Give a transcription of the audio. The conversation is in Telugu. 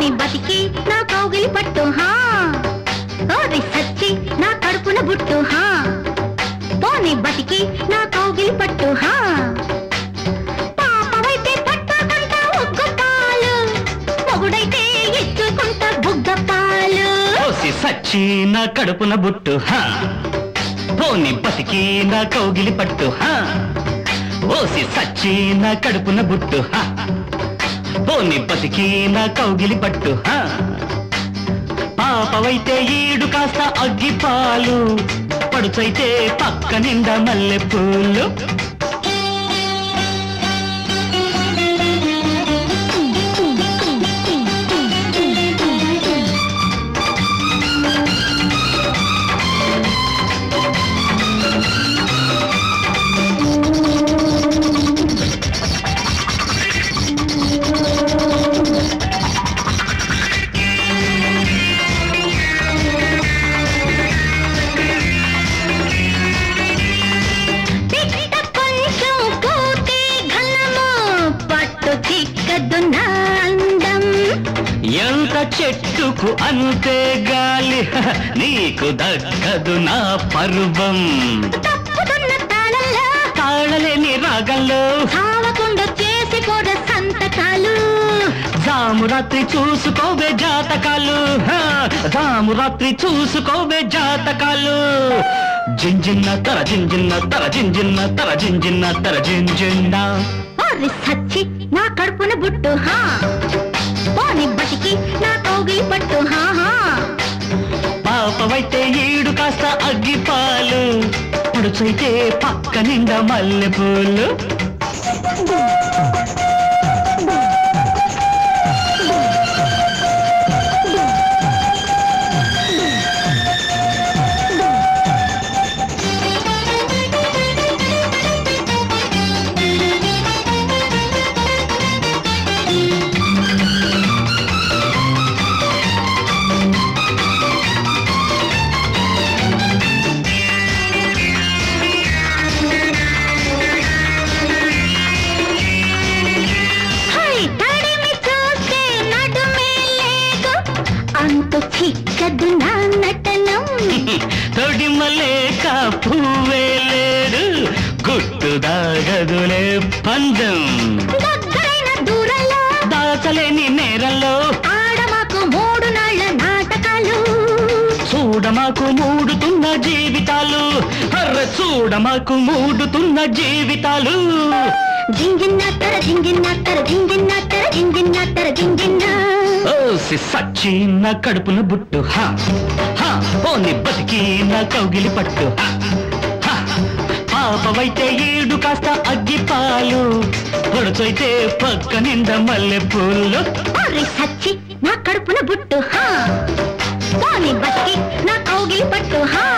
పోని బతికి నా కౌగిలి పట్టు హా ఓరి సచ్చి నా కడుపున బుట్టు హా పోని బతికి నా కౌగిలి పట్టు హా పాపమైతే పట్టుకుంటా ఒగ్గు పాలు మొగుడైతే ఇచ్చుకుంటా బుగ్గ పాలు ఓసి సచ్చి నా కడుపున బుట్టు హా పోని బతికి నా కౌగిలి పట్టు హా ఓసి సచ్చి నా కడుపున బుట్టు హా పోని బతికి నా కౌగిలి పట్టు హా పాపవైతే ఈడు కాస్త అగ్గి పాలు పడుచైతే పక్క నిండా మల్లె పూలు పిట్ట కొంచెం కూతే ఘనము పట్టు చిక్కదు నా అందం ఎంత చెట్టుకు అంతే గాలి హ, నీకు దక్కదు నా పర్వం తప్పుతున్న తాళంలో తాళలేని రాగంలో సావకుండా చేసి కూడా సంతకాలు జాము రాత్రి చూసుకోవే జాతకాలు హ, జాము రాత్రి చూసుకోవే జాతకాలు జింజిన్న తర జింజిన్న తర జింజిన్న తర జింజిన్న తర జింజిన్న ఓరి సచ్చి నా కడుపున బుట్టు హా పోని బతికి నా కౌగిలి పట్టు హా హా పాపవైతే ఈడు కాస్త అగ్గిపాలు పొడుచైతే పక్క నిండా మల్లెపూలు హై తడిమి చూస్తే నడుమే లేదు అంతు చిక్కదు నా నటనం తొడిమలేక పువ్వే లేడు గుట్టు దాగదులే పందం దగ్గరైన దూరంలో దాచలేని నేరంలో ఆడమాకు మూడు నాళ్ళ నాటకాలు చూడమాకు మూడుతున్న జీవితాలు అర్ర చూడమాకు మూడుతున్న జీవితాలు జింగిన్న తర జింగిన్న తర జింగిన్న తర జింగిన్న తర జింగిన్న ఓసి సచ్చి నా కడుపున బుట్టు హా హా పోని బతికి నా కౌగిలి పట్టు హా హా పాపవైతే ఈడు కాస్త అగ్గిపాలు పొడుచైతే పక్క నిండా మల్లె పూలు ఒరి సచ్చి నా కడుపున బుట్టు హా పోని బతికి నా కౌగిలి పట్టు హా